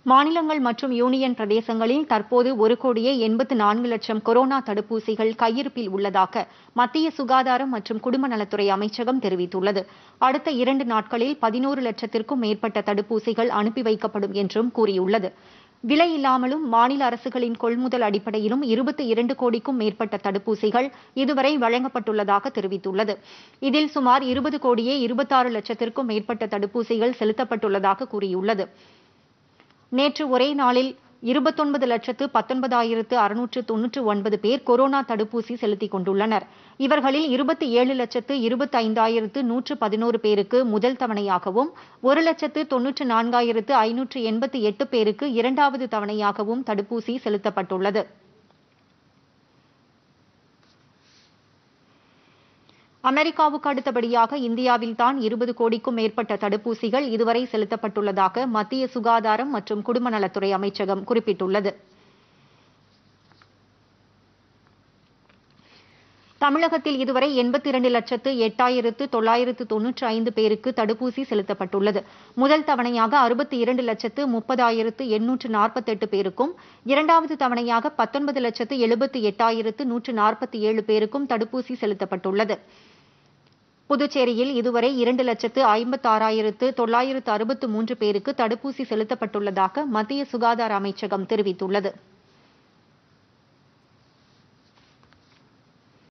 மாநிலங்கள் மற்றும் யூனியன் பிரதேசங்களில் தற்போது ஒரு கோடியே எண்பத்து நான்கு லட்சம் கொரோனா தடுப்பூசிகள் கையிருப்பில் உள்ளதாக மத்திய சுகாதாரம் மற்றும் குடும்ப நலத்துறை அமைச்சகம் தெரிவித்துள்ளது அடுத்த இரண்டு நாட்களில் பதினோரு லட்சத்திற்கும் மேற்பட்ட தடுப்பூசிகள் அனுப்பி வைக்கப்படும் என்றும் கூறியுள்ளது விலை இல்லாமலும் மாநில அரசுகளின் கொள்முதல் அடிப்படையிலும் இருபத்தி இரண்டு கோடிக்கும் மேற்பட்ட தடுப்பூசிகள் இதுவரை வழங்கப்பட்டுள்ளதாக தெரிவித்துள்ளது இதில் சுமார் இருபது கோடியே இருபத்தாறு லட்சத்திற்கும் மேற்பட்ட தடுப்பூசிகள் செலுத்தப்பட்டுள்ளதாக கூறியுள்ளது நேற்று ஒரே நாளில் இருபத்தொன்பது லட்சத்து பத்தொன்பதாயிரத்து அறுநூற்று தொன்னூற்று ஒன்பது பேர் கொரோனா தடுப்பூசி செலுத்திக் கொண்டுள்ளனர் இவர்களில் இருபத்தி ஏழு லட்சத்து இருபத்தி ஐந்தாயிரத்து நூற்று பதினோரு பேருக்கு முதல் தவணையாகவும் ஒரு லட்சத்து தொன்னூற்று நான்காயிரத்து ஐநூற்று எண்பத்தி எட்டு பேருக்கு இரண்டாவது தவணையாகவும் தடுப்பூசி செலுத்தப்பட்டுள்ளது அமெரிக்காவுக்கு அடுத்தபடியாக இந்தியாவில்தான் இருபது கோடிக்கும் மேற்பட்ட தடுப்பூசிகள் இதுவரை செலுத்தப்பட்டுள்ளதாக மத்திய சுகாதாரம் மற்றும் குடும்ப நலத்துறை அமைச்சகம் குறிப்பிட்டுள்ளது தமிழகத்தில் இதுவரை எண்பத்தி இரண்டு லட்சத்து எட்டாயிரத்து தொள்ளாயிரத்து தொன்னூற்று ஐந்து பேருக்கு தடுப்பூசி செலுத்தப்பட்டுள்ளது முதல் தவணையாக அறுபத்தி இரண்டு லட்சத்து முப்பதாயிரத்து எண்ணூற்று நாற்பத்தெட்டு பேருக்கும் இரண்டாவது தவணையாக பத்தொன்பது லட்சத்து எழுபத்தி எட்டாயிரத்து நூற்று நாற்பத்தி ஏழு பேருக்கும் தடுப்பூசி செலுத்தப்பட்டுள்ளது புதுச்சேரியில் இதுவரை இரண்டு லட்சத்து ஐம்பத்தாறாயிரத்து தொள்ளாயிரத்து அறுபத்து மூன்று பேருக்கு தடுப்பூசி செலுத்தப்பட்டுள்ளதாக மத்திய சுகாதார அமைச்சகம் தெரிவித்துள்ளது